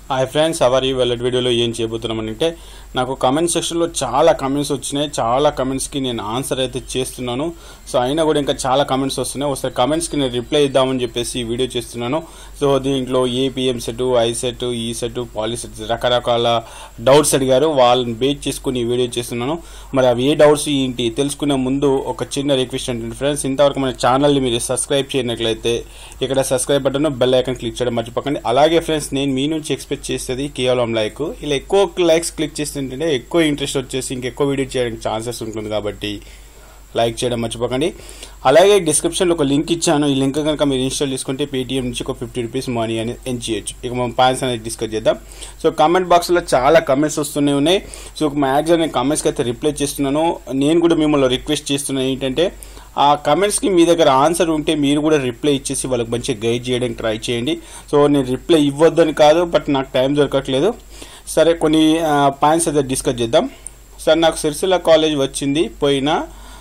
hi friends hour ఈ వెళ్ళటి వీడియోలో ఏం చేయబోతున్నామనంటే నాకు కమెంట్ సెక్షన్లో చాలా కమెంట్స్ వచ్చినాయి చాలా కమెంట్స్కి నేను ఆన్సర్ అయితే చేస్తున్నాను సో అయినా కూడా ఇంకా చాలా కమెంట్స్ వస్తున్నాయి ఒకసారి కమెంట్స్కి నేను రిప్లై ఇద్దామని చెప్పేసి ఈ వీడియో చేస్తున్నాను సో దీంట్లో AP EAMCET ICET ECET POLYCET రకరకాల డౌట్స్ అడిగారు వాళ్ళని బేస్ చేసుకుని ఈ వీడియో చేస్తున్నాను మరి అవి ఏ డౌట్స్ ఏంటి తెలుసుకునే ముందు ఒక చిన్న రిక్వెస్ట్ ఏంటంటే ఫ్రెండ్స్ ఇంతవరకు మన ఛానల్ని మీరు సబ్స్క్రైబ్ చేయనట్లయితే ఇక్కడ subscribe button bell icon click చేయడం మర్చిపోకండి అలాగే ఫ్రెండ్స్ నేను మీ నుంచి ఎక్స్పెక్ట్ చేసేది కేవలం లైక్ ఇలా ఎక్కువ లైక్స్ క్లిక్ చేస్తుంటే ఎక్కువ ఇంట్రెస్ట్ వచ్చేసి ఇంకెక్కువ వీడియో చేయడానికి ఛాన్సెస్ ఉంటుంది కాబట్టి లైక్ చేయడం మర్చిపోకండి అలాగే డిస్క్రిప్షన్లో ఒక లింక్ ఇచ్చాను ఈ లింక్ కనుక మీరు ఇన్స్టాల్ చేసుకుంటే పేటీఎం నుంచి ఒక ఫిఫ్టీ రూపీస్ మనీ అనేది ఎన్ చేయొచ్చు ఇక మనం పాయింట్స్ అనేది డిస్కస్ చేద్దాం సో కామెంట్ బాక్స్లో చాలా కమెంట్స్ వస్తూనే ఉన్నాయి సో మ్యాక్సిమం నేను కమెంట్స్కి అయితే రిప్లై చేస్తున్నాను నేను కూడా మిమ్మల్ని రిక్వెస్ట్ చేస్తున్నాను ఏంటంటే ఆ కమెంట్స్కి మీ దగ్గర ఆన్సర్ ఉంటే మీరు కూడా రిప్లై ఇచ్చేసి వాళ్ళకి మంచిగా గైడ్ చేయడానికి ట్రై చేయండి సో నేను రిప్లై ఇవ్వద్దని కాదు బట్ నాకు టైం దొరకట్లేదు సరే కొన్ని పాయింట్స్ అయితే డిస్కస్ చేద్దాం సార్ నాకు సిరిసిల్ల కాలేజ్ వచ్చింది పోయినా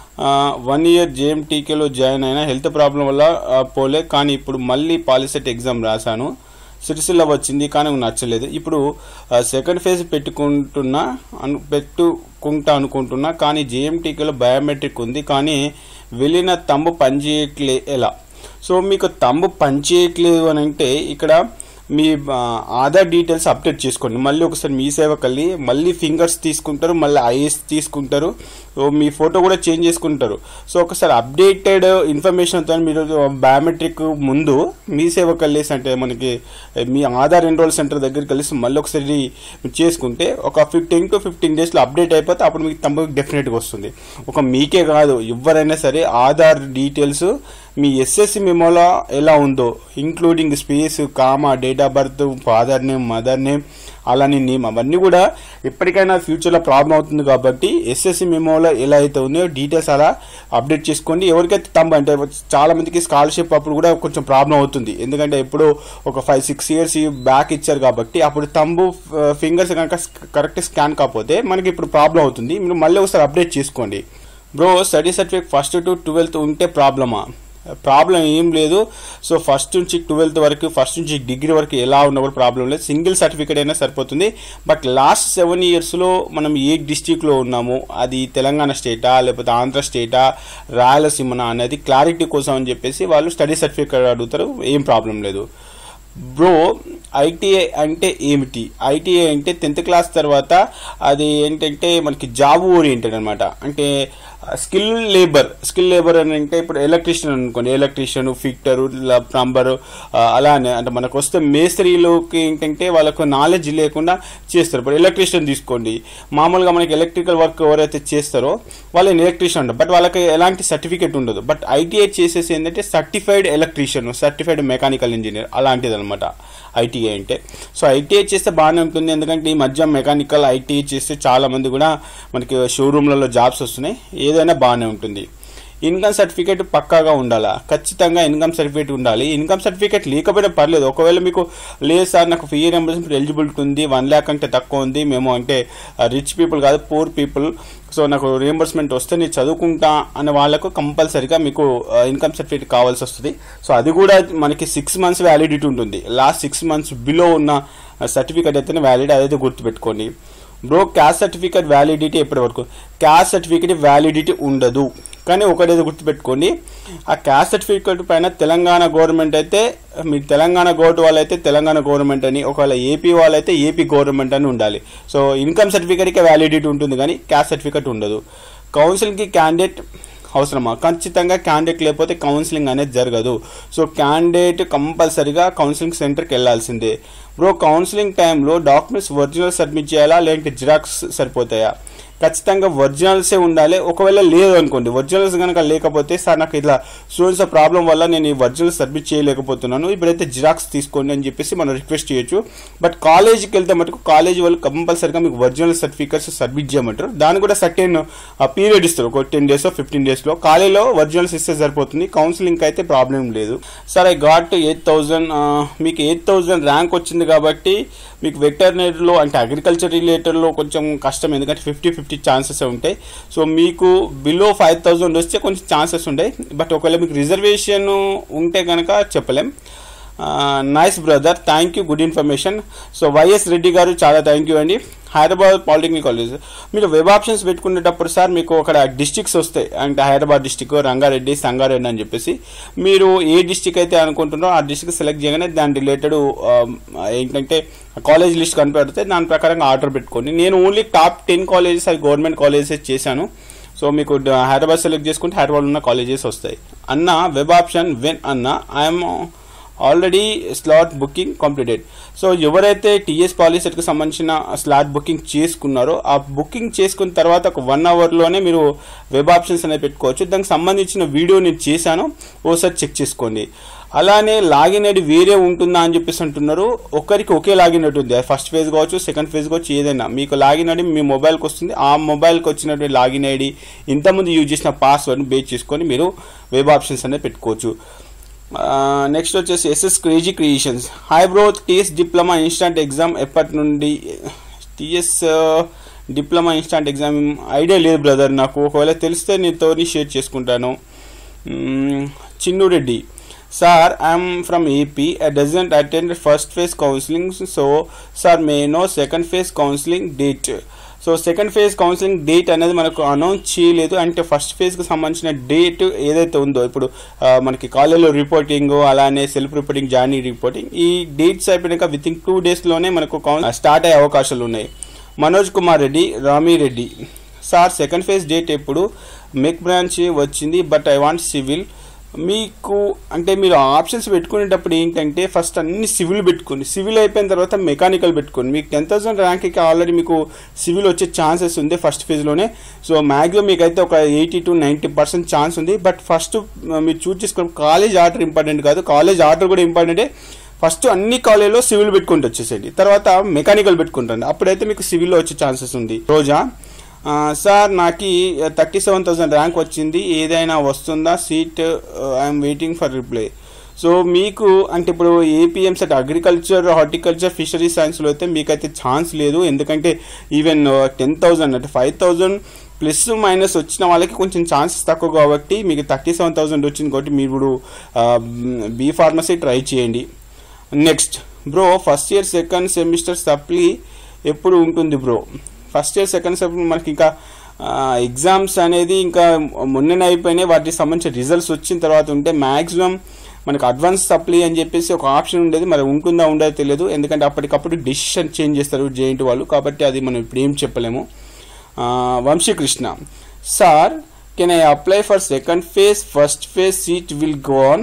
వన్ ఇయర్ జేఎంటీకేలో జాయిన్ అయినా హెల్త్ ప్రాబ్లం వల్ల ఆ, పోలే కానీ ఇప్పుడు మళ్ళీ పాలిసెట్ ఎగ్జామ్ రాశాను సిరిసిల్ల వచ్చింది కానీ నాకు నచ్చలేదు ఇప్పుడు సెకండ్ ఫేజ్ పెట్టుకుంటున్నా అను పెట్టుకుంటా అనుకుంటున్నా కానీ జేఎంటీకేలో బయోమెట్రిక్ ఉంది కానీ వెళ్ళిన తంబు పనిచేయట్లే ఎలా సో మీకు తంబు పనిచేయట్లేదు అని అంటే ఇక్కడ మీ ఆ, ఆధార్ డీటెయిల్స్ అప్డేట్ చేసుకోండి మళ్ళీ ఒకసారి మీ సేవకి వెళ్ళి మళ్ళీ ఫింగర్స్ తీసుకుంటారు మళ్ళీ ఐఎస్ తీసుకుంటారు సో మీ ఫోటో కూడా చేంజ్ చేసుకుంటారు సో ఒకసారి అప్డేటెడ్ ఇన్ఫర్మేషన్తో మీరు బయోమెట్రిక్ ముందు మీ సేవకి వెళ్ళేసి అంటే మనకి మీ ఆధార్ ఎన్రోల్ సెంటర్ దగ్గరికి వెళ్ళేసి మళ్ళీ ఒకసారి మీరు చేసుకుంటే ఒక ఫిఫ్టీన్ టు ఫిఫ్టీన్ డేస్లో అప్డేట్ అయిపోతే అప్పుడు మీకు తప్ప డెఫినెట్గా వస్తుంది ఒక మీకే కాదు ఎవరైనా సరే ఆధార్ డీటెయిల్స్ మీ ఎస్ఎస్సి మెమోలో ఎలా ఉందో including space comma date of birth father name mother name అలానే నేమ్ అవన్నీ కూడా ఎప్పటికైనా ఫ్యూచర్లో ప్రాబ్లం అవుతుంది కాబట్టి ఎస్ఎస్సి మెమోలో ఎలా అయితే ఉన్నాయో డీటెయిల్స్ అలా అప్డేట్ చేసుకోండి ఎవరికైతే తంబ అంటే చాలా మందికి స్కాలర్షిప్ అప్పుడు కూడా కొంచెం ప్రాబ్లం అవుతుంది ఎందుకంటే ఎప్పుడు ఒక ఫైవ్ సిక్స్ ఇయర్స్ బ్యాక్ ఇచ్చారు కాబట్టి అప్పుడు తంబు ఫింగర్స్ కనుక కరెక్ట్ స్కాన్ కాకపోతే మనకి ఇప్పుడు ప్రాబ్లం అవుతుంది మీరు మళ్ళీ ఒకసారి అప్డేట్ చేసుకోండి bro study certificate first to twelfth ఉంటే ప్రాబ్లమా ప్రాబ్లం ఏం లేదు సో ఫస్ట్ నుంచి ట్వెల్త్ వరకు ఫస్ట్ నుంచి డిగ్రీ వరకు ఎలా ఉన్నా కూడా ప్రాబ్లం లేదు సింగిల్ సర్టిఫికేట్ అయినా సరిపోతుంది బట్ లాస్ట్ సెవెన్ ఇయర్స్లో మనం ఏ డిస్టిక్లో ఉన్నామో అది తెలంగాణ స్టేటా లేకపోతే ఆంధ్ర స్టేటా రాయలసీమనా అనేది క్లారిటీ కోసం అని చెప్పేసి వాళ్ళు స్టడీ సర్టిఫికేట్ అడుగుతారు ఏం ప్రాబ్లం లేదు బ్రో ఐటీఐ అంటే ఏమిటి ఐటీఐ అంటే టెన్త్ క్లాస్ తర్వాత అది ఏంటంటే మనకి జాబ్ ఓరియంటెడ్ అనమాట అంటే స్కిల్ లేబర్ స్కిల్ లేబర్ అని అంటే ఇప్పుడు ఎలక్ట్రీషియన్ అనుకోండి ఎలక్ట్రీషియన్ ఫిక్టర్ ప్లంబర్ అలానే అంటే మనకు వస్తే మేస్త్రీలోకి ఏంటంటే వాళ్ళకు నాలెడ్జ్ లేకుండా చేస్తారు ఇప్పుడు ఎలక్ట్రీషియన్ తీసుకోండి మామూలుగా మనకి ఎలక్ట్రికల్ వర్క్ ఎవరైతే చేస్తారో వాళ్ళని ఎలక్ట్రీషియన్ అంటారు బట్ వాళ్ళకి ఎలాంటి సర్టిఫికేట్ ఉండదు బట్ ఐటీఐ చేసేసి ఏంటంటే certified electrician certified mechanical engineer అలాంటిది అనమాట ఐటీఐ అంటే సో ఐటీఐ చేస్తే బాగానే ఉంటుంది ఎందుకంటే ఈ మధ్య మెకానికల్ ఐటీఐ చేస్తే చాలా మంది కూడా మనకి షోరూమ్లలో జాబ్స్ వస్తున్నాయి ఏదైనా బాగానే ఉంటుంది ఇన్కమ్ సర్టిఫికేట్ పక్కాగా ఉండాలా ఖచ్చితంగా ఇన్కమ్ సర్టిఫికేట్ ఉండాలి ఇన్కమ్ సర్టిఫికేట్ లేకపోయినా పర్లేదు ఒకవేళ మీకు లేదు సార్ నాకు ఫీ రియంబర్స్మెంట్ ఎలిజిబిలిటీ ఉంది వన్ ల్యాక్ అంటే తక్కువ ఉంది మేము అంటే రిచ్ పీపుల్ కాదు పూర్ పీపుల్ సో నాకు రియంబర్స్మెంట్ వస్తే నేను చదువుకుంటా అనే వాళ్ళకు కంపల్సరీగా మీకు ఇన్కమ్ సర్టిఫికేట్ కావాల్సి వస్తుంది సో అది కూడా మనకి సిక్స్ మంత్స్ వ్యాలిడిటీ ఉంటుంది లాస్ట్ సిక్స్ మంత్స్ బిలో ఉన్న సర్టిఫికేట్ అయితేనే వ్యాలిడ్ అదైతే గుర్తుపెట్టుకోండి బ్రో క్యాస్ట్ సర్టిఫికేట్ వ్యాలిడిటీ ఎప్పటి వరకు క్యాస్ట్ సర్టిఫికేట్ వ్యాలిడిటీ ఉండదు కానీ ఒకటేదో గుర్తుపెట్టుకోండి ఆ క్యాస్ట్ సర్టిఫికేట్ పైన తెలంగాణ గవర్నమెంట్ అయితే మీ తెలంగాణ గవర్నమెంట్ వాళ్ళైతే తెలంగాణ గవర్నమెంట్ అని ఒకవేళ ఏపీ వాళ్ళైతే ఏపీ గవర్నమెంట్ అని ఉండాలి సో ఇన్కమ్ సర్టిఫికేట్కి వ్యాలిడిటీ ఉంటుంది కానీ క్యాస్ట్ సర్టిఫికేట్ ఉండదు కౌన్సిలింగ్కి క్యాండిడేట్ అవసరమా ఖచ్చితంగా క్యాండిడేట్ లేకపోతే కౌన్సిలింగ్ అనేది జరగదు సో క్యాండిడేట్ కంపల్సరీగా కౌన్సిలింగ్ సెంటర్కి వెళ్ళాల్సిందే బ్రో కౌన్సిలింగ్ టైంలో డాక్యుమెంట్స్ ఒరిజినల్ సబ్మిట్ చేయాలా లేదంటే జిరాక్స్ సరిపోతాయా ఖచ్చితంగా ఒరిజినల్సే ఉండాలి ఒకవేళ లేదు అనుకోండి ఒరిజినల్స్ కనుక లేకపోతే సార్ నాకు ఇట్లా స్టూడెంట్స్ ప్రాబ్లం వల్ల నేను ఈ ఒరిజినల్ సబ్మిట్ చేయలేకపోతున్నాను ఇప్పుడైతే జిరాక్స్ తీసుకోండి అని చెప్పేసి మనం రిక్వెస్ట్ చేయొచ్చు బట్ కాలేజీకి వెళ్తే మటుకు కాలేజీ వాళ్ళు కంపల్సరీగా మీకు ఒరిజినల్ సర్టిఫికేట్స్ సబ్మిట్ చేయమంటారు దాని కూడా సర్టెన్ పీరియడ్ ఇస్తారు ఒక టెన్ డేస్ ఫిఫ్టీన్ డేస్లో కాలేజీలో ఒరిజినల్స్ ఇస్తే సరిపోతుంది కౌన్సిలింగ్ అయితే ప్రాబ్లం లేదు sir I got eight thousand మీకు ఎయిట్ థౌజండ్ ర్యాంక్ వచ్చింది కాబట్టి మీకు వెటర్నరీలో అంటే అగ్రికల్చర్ రిలేటెడ్లో కొంచెం కష్టం ఎందుకంటే ఫిఫ్టీ ఫిఫ్టీ ఛాన్సెస్ ఉంటాయి సో మీకు బిలో ఫైవ్ థౌజండ్ వస్తే కొంచెం ఛాన్సెస్ ఉంటాయి బట్ ఒకవేళ మీకు రిజర్వేషన్ ఉంటే కనుక చెప్పలేం nice brother thank you good information so YS Reddy గారు చాలా థ్యాంక్ యూ అండి హైదరాబాద్ పాలిటెక్నిక్ కాలేజ్ మీరు వెబ్ ఆప్షన్స్ పెట్టుకునేటప్పుడు సార్ మీకు అక్కడ డిస్టిక్స్ వస్తాయి అంటే హైదరాబాద్ డిస్టిక్ రంగారెడ్డి సంగారెడ్డి అని చెప్పేసి మీరు ఏ డిస్టిక్ అయితే అనుకుంటున్నారో ఆ డిస్టిక్ సెలెక్ట్ చేయగానే దాని రిలేటెడ్ ఏంటంటే కాలేజ్ లిస్ట్ కనిపెడితే దాని ప్రకారంగా ఆర్డర్ పెట్టుకోండి నేను ఓన్లీ టాప్ టెన్ కాలేజెస్ అది గవర్నమెంట్ కాలేజెస్ చేశాను సో మీకు డ- హైదరాబాద్ సెలెక్ట్ చేసుకుంటే హైదరాబాద్ ఉన్న కాలేజెస్ వస్తాయి అన్న వెబ్ ఆప్షన్ వెన్ అన్న I'm already slot booking completed so ఎవరైతే టీఎస్ పాలిసెట్కి సంబంధించిన స్లాట్ బుకింగ్ చేసుకున్నారో ఆ బుకింగ్ చేసుకున్న తర్వాత ఒక వన్ అవర్లోనే మీరు వెబ్ ఆప్షన్స్ అనేది పెట్టుకోవచ్చు దానికి సంబంధించిన వీడియో నేను చేశాను ఓసారి చెక్ చేసుకోండి అలానే లాగిన్ ఐడి వేరే ఉంటుందా అని చెప్పేసి అంటున్నారు ఒకరికి ఒకే లాగిన్ ఐడి ఉంది ఫస్ట్ ఫేజ్ కావచ్చు సెకండ్ ఫేజ్ కావచ్చు ఏదైనా మీకు లాగిన్ ఐడి మీ మొబైల్కి వస్తుంది ఆ మొబైల్కి వచ్చినటువంటి లాగిన్ ఐడి ఇంతకుముందు యూజ్ చేసిన పాస్వర్డ్ని బేస్ చేసుకొని మీరు వెబ్ ఆప్షన్స్ అనేది పెట్టుకోవచ్చు నెక్స్ట్ వచ్చేసి SS crazy creations hi bro TS diploma instant exam ఎప్పటి నుండి TS diploma instant exam idea లేదు బ్రదర్ నాకు ఒకవేళ తెలిస్తే నీతో షేర్ చేసుకుంటాను మ్మ్, Chinnu Reddy sir I'm from AP I doesn't attend first phase counselling so sir may know second phase counselling date so second phase counselling date అనేది మనకు అనౌన్స్ చేయలేదు అంటే ఫస్ట్ ఫేజ్కి సంబంధించిన డేట్ ఏదైతే ఉందో ఇప్పుడు ఆ, మనకి కాలేజ్లో రిపోర్టింగ్ అలానే సెల్ఫ్ రిపోర్టింగ్ జాయినింగ్ రిపోర్టింగ్ ఈ డేట్స్ అయిపోయాక విత్ ఇన్ టూ డేస్లోనే మనకు కౌన్ స్టార్ట్ అయ్యే అవకాశాలు ఉన్నాయి Manoj Kumar Reddy Ramireddy sir second phase date ఎప్పుడు మెక్ బ్రాంచ్ వచ్చింది బట్ ఐ వాంట్ సివిల్ మీకు అంటే మీరు ఆప్షన్స్ పెట్టుకునేటప్పుడు ఏంటంటే ఫస్ట్ అన్ని సివిల్ పెట్టుకోండి సివిల్ అయిపోయిన తర్వాత మెకానికల్ పెట్టుకోండి మీకు టెన్ థౌసండ్ ర్యాంక్కి ఆల్రెడీ మీకు సివిల్ వచ్చే ఛాన్సెస్ ఉంది ఫస్ట్ ఫేజ్లోనే సో మ్యాక్సిమం మీకు అయితే ఒక eighty to ninety percent chance ఉంది బట్ ఫస్ట్ మీరు చూస్ చేసుకోవడం కాలేజ్ ఆర్డర్ ఇంపార్టెంట్ కాదు కాలేజ్ ఆర్డర్ కూడా ఇంపార్టెంటే ఫస్ట్ అన్ని కాలేజ్లో సివిల్ పెట్టుకుంటూ వచ్చేసేయండి తర్వాత మెకానికల్ పెట్టుకుంటుంది అప్పుడైతే మీకు సివిల్లో వచ్చే ఛాన్సెస్ ఉంది రోజా ఆ, సార్ నాకు థర్టీ సెవెన్ థౌసండ్ ర్యాంక్ వచ్చింది ఏదైనా వస్తుందా seat I'm waiting for reply so మీకు అంటే ఇప్పుడు AP EAMCET agriculture horticulture fishery సైన్స్లో అయితే మీకైతే ఛాన్స్ లేదు ఎందుకంటే ఈవెన్ టెన్ థౌజండ్ అంటే ఫైవ్ థౌజండ్ ప్లస్ మైనస్ వచ్చిన వాళ్ళకి కొంచెం ఛాన్సెస్ తక్కువ కాబట్టి మీకు థర్టీ సెవెన్ థౌసండ్ వచ్చింది కాబట్టి మీరు ఇప్పుడు బీ ఫార్మసీ ట్రై చేయండి next bro first year second semester supply ఎప్పుడు ఉంటుంది bro first year second semester మనకి ఇంకా ఎగ్జామ్స్ అనేది ఇంకా మొన్ననే అయిపోయినాయి వాటికి సంబంధించిన రిజల్ట్స్ వచ్చిన తర్వాత ఉంటే మ్యాక్సిమం మనకు అడ్వాన్స్ సప్లీ అని చెప్పేసి ఒక ఆప్షన్ ఉండేది మరి ఉంటుందా ఉండదో తెలియదు ఎందుకంటే అప్పటికప్పుడు డెసిషన్ చేంజ్ చేస్తారు జేయింట్ వాళ్ళు కాబట్టి అది మనం ఇప్పుడు ఏం చెప్పలేము ఆ, Vamshikrishna sir can I apply for second phase first phase seat will go on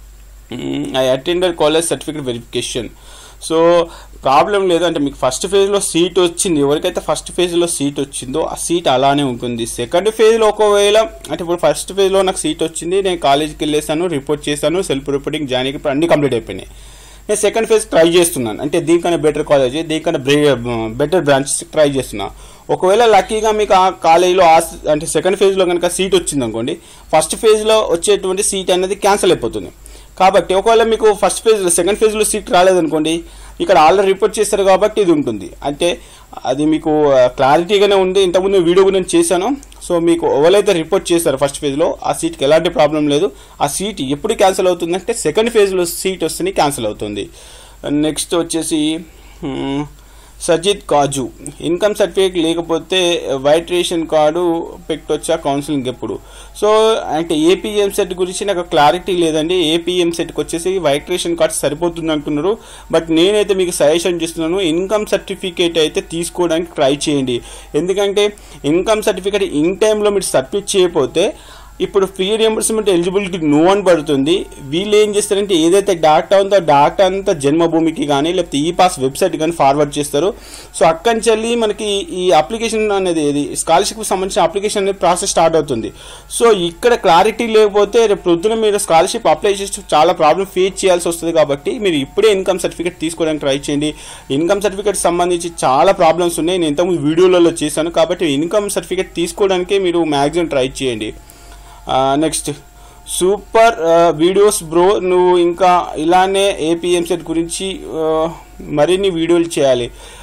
I attended college certificate verification so problem లేదు అంటే మీకు ఫస్ట్ ఫేజ్లో సీట్ వచ్చింది ఎవరికైతే ఫస్ట్ ఫేజ్లో సీట్ వచ్చిందో ఆ సీట్ అలానే ఉంటుంది సెకండ్ ఫేజ్లో ఒకవేళ అంటే ఇప్పుడు ఫస్ట్ ఫేజ్లో నాకు సీట్ వచ్చింది నేను కాలేజీకి వెళ్ళేసాను రిపోర్ట్ చేశాను సెల్ఫ్ రిపోర్టింగ్ జాయినింగ్ ఇప్పుడు అన్ని కంప్లీట్ అయిపోయినాయి నేను సెకండ్ ఫేజ్ ట్రై చేస్తున్నాను అంటే దీనికన్నా బెటర్ కాలేజ్ దీనికన్నా బెటర్ బ్రాంచ్ ట్రై చేస్తున్నా ఒకవేళ లక్కీగా మీకు ఆ కాలేజీలో ఆ అంటే సెకండ్ ఫేజ్లో కనుక సీట్ వచ్చింది అనుకోండి ఫస్ట్ ఫేజ్లో వచ్చేటువంటి సీట్ అనేది క్యాన్సిల్ అయిపోతుంది కాబట్టి ఒకవేళ మీకు ఫస్ట్ ఫేజ్లో సెకండ్ ఫేజ్లో సీట్ రాలేదనుకోండి ఇక్కడ ఆల్రెడీ రిపోర్ట్ చేస్తారు కాబట్టి ఇది ఉంటుంది అంటే అది మీకు క్లారిటీగానే ఉంది ఇంతకుముందు వీడియో కూడా నేను చేశాను సో మీకు ఎవరైతే రిపోర్ట్ చేస్తారో ఫస్ట్ ఫేజ్లో ఆ సీట్కి ఎలాంటి ప్రాబ్లం లేదు ఆ సీట్ ఎప్పుడు క్యాన్సిల్ అవుతుందంటే సెకండ్ ఫేజ్లో సీట్ వస్తేనే క్యాన్సిల్ అవుతుంది నెక్స్ట్ వచ్చేసి hmm, Sajith Kaju income certificate లేకపోతే వైట్ రేషన్ కార్డు పెట్టొచ్చా కౌన్సిలింగ్ ఎప్పుడు సో అంటే ఏపీఎం సెట్ గురించి నాకు క్లారిటీ లేదండి ఏపీఎం సెట్కి వచ్చేసి వైట్ రేషన్ కార్డ్ సరిపోతుంది అంటున్నారు బట్ నేనైతే మీకు సజెషన్ చేస్తున్నాను ఇన్కమ్ సర్టిఫికేట్ అయితే తీసుకోవడానికి ట్రై చేయండి ఎందుకంటే ఇన్కమ్ సర్టిఫికేట్ ఇన్ టైంలో మీరు సబ్మిట్ చేయకపోతే ఇప్పుడు ఫ్రీ రియంబర్స్మెంట్ ఎలిజిబిలిటీ నో అని పడుతుంది వీళ్ళు ఏం చేస్తారంటే ఏదైతే డాటా ఉందో ఆ డాటా అంతా జన్మభూమికి కానీ లేకపోతే ఈ పాస్ వెబ్సైట్ కానీ ఫార్వర్డ్ చేస్తారు సో అక్కడి నుంచి వెళ్ళి మనకి ఈ అప్లికేషన్ అనేది ఇది స్కాలర్షిప్ సంబంధించిన అప్లికేషన్ అనేది ప్రాసెస్ స్టార్ట్ అవుతుంది సో ఇక్కడ క్లారిటీ లేకపోతే రేపు పొద్దున మీరు స్కాలర్షిప్ అప్లై చేసి చాలా ప్రాబ్లం ఫేస్ చేయాల్సి వస్తుంది కాబట్టి మీరు ఇప్పుడే ఇన్కమ్ సర్టిఫికేట్ తీసుకోవడానికి ట్రై చేయండి ఇన్కమ్ సర్టిఫికేట్ సంబంధించి చాలా ప్రాబ్లమ్స్ ఉన్నాయి నేను ఇంతకుముందు వీడియోలలో చేశాను కాబట్టి ఇన్కమ్ సర్టిఫికేట్ తీసుకోవడానికే మీరు మ్యాక్సిమం ట్రై చేయండి నెక్స్ట్ సూపర్ వీడియోస్ బ్రో నువ్వు ఇంకా ఇలానే ఏపీఎం సెట్ గురించి ఆ, మరిన్ని వీడియోలు చేయాలి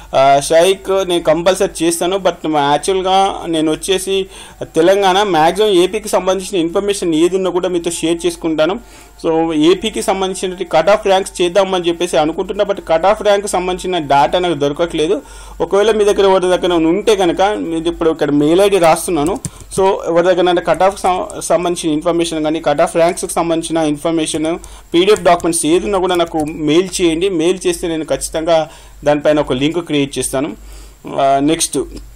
షైక్ నేను కంపల్సరీ చేస్తాను బట్ యాక్చువల్గా నేను వచ్చేసి తెలంగాణ మ్యాక్సిమం ఏపీకి సంబంధించిన ఇన్ఫర్మేషన్ ఏది ఉన్నా కూడా మీతో షేర్ చేసుకుంటాను సో ఏపీకి సంబంధించిన కట్ ఆఫ్ ర్యాంక్స్ చేద్దామని చెప్పేసి అనుకుంటున్నా బట్ కట్ ఆఫ్ ర్యాంక్ సంబంధించిన డేటా నాకు దొరకట్లేదు ఒకవేళ మీ దగ్గర ఎవరి దగ్గర ఉంటే కనుక మీరు ఇప్పుడు ఇక్కడ మెయిల్ ఐడి రాస్తున్నాను సో ఎవరి దగ్గర కట్ ఆఫ్ సంబంధించిన ఇన్ఫర్మేషన్ కానీ కట్ ఆఫ్ ర్యాంక్స్కి సంబంధించిన ఇన్ఫర్మేషన్ పీడిఎఫ్ డాక్యుమెంట్స్ ఏది ఉన్నా కూడా నాకు మెయిల్ చేయండి మెయిల్ చేస్తే నేను ఖచ్చితంగా దానిపైన ఒక లింక్ క్రియేట్ చేస్తాను next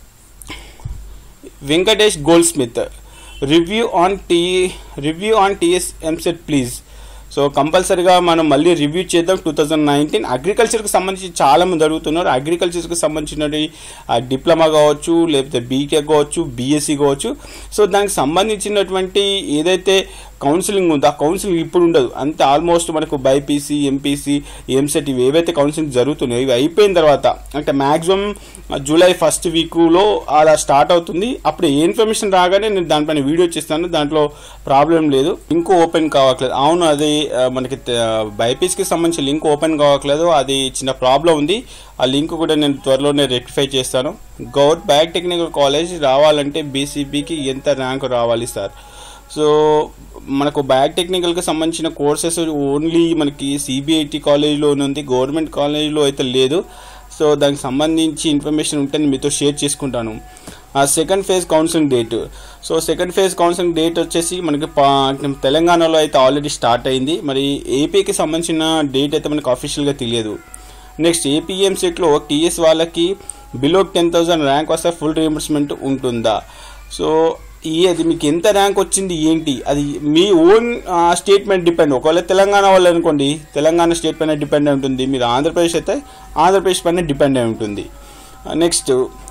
Venkatesh Goldsmith review on T review on TS EAMCET please so కంపల్సరీగా మనం మళ్ళీ రివ్యూ చేద్దాం టూ థౌజండ్ నైన్టీన్ అగ్రికల్చర్కి సంబంధించి చాలా మంది అడుగుతున్నారు అగ్రికల్చర్కి సంబంధించినవి డిప్లొమా కావచ్చు లేకపోతే బీటెక్ కావచ్చు బీఎస్సీ కావచ్చు సో దానికి సంబంధించినటువంటి ఏదైతే కౌన్సిలింగ్ ఉందో ఆ కౌన్సిలింగ్ ఇప్పుడు ఉండదు అంతే ఆల్మోస్ట్ మనకు బైపీసీ ఎంపీసీ ఎంసెట్ ఇవి ఏవైతే కౌన్సిలింగ్ జరుగుతున్నాయో ఇవి అయిపోయిన తర్వాత అంటే మ్యాక్సిమం జూలై ఫస్ట్ వీక్లో అలా స్టార్ట్ అవుతుంది అప్పుడు ఏ ఇన్ఫర్మేషన్ రాగానే నేను దానిపైన వీడియో చేస్తాను దాంట్లో ప్రాబ్లం లేదు లింక్ ఓపెన్ కావట్లేదు అవును అది ఆ, మనకి బైపీసీకి సంబంధించి లింక్ ఓపెన్ కావట్లేదు అది చిన్న ప్రాబ్లం ఉంది ఆ లింక్ కూడా నేను త్వరలోనే రెక్టిఫై చేస్తాను గౌట్ బ్యాక్ టెక్నికల్ కాలేజ్ రావాలంటే బీసీబీకి ఎంత ర్యాంక్ రావాలి సార్ సో మనకు బ్యాక్ టెక్నికల్కి సంబంధించిన కోర్సెస్ ఓన్లీ మనకి సిబిఐటి కాలేజ్లోనే ఉంది గవర్నమెంట్ కాలేజ్లో అయితే లేదు సో దానికి సంబంధించి ఇన్ఫర్మేషన్ ఉంటే నేను మీతో షేర్ చేసుకుంటాను ఆ second phase counselling date so second phase counselling date వచ్చేసి మనకి పా- తెలంగాణలో అయితే ఆల్రెడీ స్టార్ట్ అయింది మరి ఏపీకి సంబంధించిన డేట్ అయితే మనకు అఫీషియల్గా తెలియదు నెక్స్ట్ ఏపీఎం సెట్లో టీఎస్ వాళ్ళకి బిలో టెన్ థౌసండ్ ర్యాంక్ వస్తే ఫుల్ రీఎంబర్స్మెంట్ ఉంటుందా సో ఈ అది మీకు ఎంత ర్యాంక్ వచ్చింది ఏంటి అది మీ ఓన్ స్టేట్మెంట్ డిపెండ్ ఒకవేళ తెలంగాణ వాళ్ళు అనుకోండి తెలంగాణ స్టేట్ పైన డిపెండ్ అయి ఉంటుంది మీరు ఆంధ్రప్రదేశ్ అయితే ఆంధ్రప్రదేశ్ పైన డిపెండ్ అయి ఉంటుంది నెక్స్ట్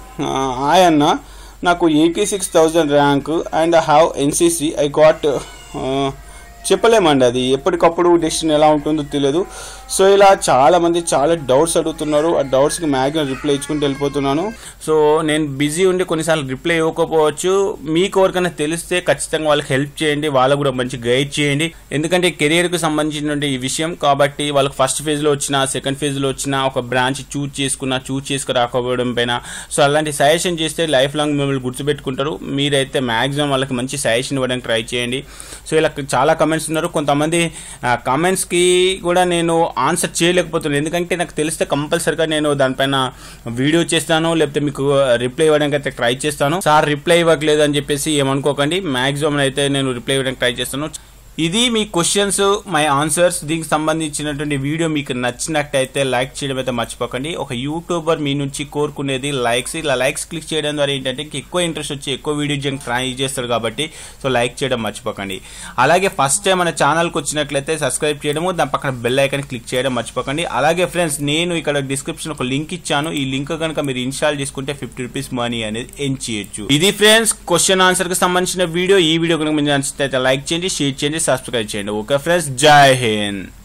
ఆయన్న నాకు eighty six thousand rank and I have NCC I got చెప్పలేమండి అది ఎప్పటికప్పుడు డెసిషన్ ఎలా ఉంటుందో తెలియదు సో ఇలా చాలా మంది చాలా డౌట్స్ అడుగుతున్నారు ఆ డౌట్స్కి మ్యాక్సిమం రిప్లై ఇచ్చుకుంటూ వెళ్ళిపోతున్నాను సో నేను బిజీ ఉండి కొన్నిసార్లు రిప్లై ఇవ్వకపోవచ్చు మీకు ఎవరికైనా తెలిస్తే ఖచ్చితంగా వాళ్ళకి హెల్ప్ చేయండి వాళ్ళకు కూడా మంచి గైడ్ చేయండి ఎందుకంటే కెరియర్కి సంబంధించినటువంటి ఈ విషయం కాబట్టి వాళ్ళకి ఫస్ట్ ఫేజ్లో వచ్చిన సెకండ్ ఫేజ్లో వచ్చిన ఒక బ్రాంచ్ చూజ్ చేసుకున్న చూజ్ చేసుకు రాకపోవడం పైన సో అలాంటి సజెషన్ చేస్తే లైఫ్ లాంగ్ మిమ్మల్ని గుర్తుపెట్టుకుంటారు మీరైతే మ్యాక్సిమం వాళ్ళకి మంచి సజెషన్ ఇవ్వడానికి ట్రై చేయండి సో ఇలా చాలా కమెంట్స్ ఉన్నారు కొంతమంది కమెంట్స్కి కూడా నేను ఆన్సర్ చేయలేకపోతున్నాను ఎందుకంటే నాకు తెలిస్తే కంపల్సరిగా నేను దానిపైన వీడియో చేస్తాను లేకపోతే మీకు రిప్లై ఇవ్వడానికి అయితే ట్రై చేస్తాను సార్ రిప్లై ఇవ్వట్లేదు అని చెప్పేసి ఏమనుకోకండి మ్యాక్సిమం అయితే నేను రిప్లై ఇవ్వడానికి ట్రై చేస్తాను ఇది మీ క్వశ్చన్స్ మై ఆన్సర్స్ దీనికి సంబంధించినటువంటి వీడియో మీకు నచ్చినట్టయితే లైక్ చేయడం అయితే మర్చిపోకండి ఒక యూట్యూబర్ మీ నుంచి కోరుకునేది లైక్స్ ఇలా లైక్స్ క్లిక్ చేయడం ద్వారా ఏంటంటే ఇంక ఎక్కువ ఇంట్రెస్ట్ వచ్చి ఎక్కువ వీడియో చేయడానికి ట్రై చేస్తారు కాబట్టి సో లైక్ చేయడం మర్చిపోకండి అలాగే ఫస్ట్ టైం మన ఛానల్కి వచ్చినట్లయితే సబ్స్క్రైబ్ చేయడము దాని పక్కన బెల్ ఐకాన్ క్లిక్ చేయడం మర్చిపోకండి అలాగే ఫ్రెండ్స్ నేను ఇక్కడ డిస్క్రిప్షన్ ఒక లింక్ ఇచ్చాను ఈ లింక్ కనుక మీరు ఇన్స్టాల్ చేసుకుంటే ఫిఫ్టీ రూపీస్ మనీ అనేది ఎన్ చేయొచ్చు ఇది ఫ్రెండ్స్ క్వశ్చన్ ఆన్సర్ కి సంబంధించిన వీడియో ఈ వీడియో కనుక మీరు నచ్చితే లైక్ చేయండి షేర్ చేయండి సబ్స్క్రైబ్ చేయండి ఓకే ఫ్రెండ్స్ జై హింద్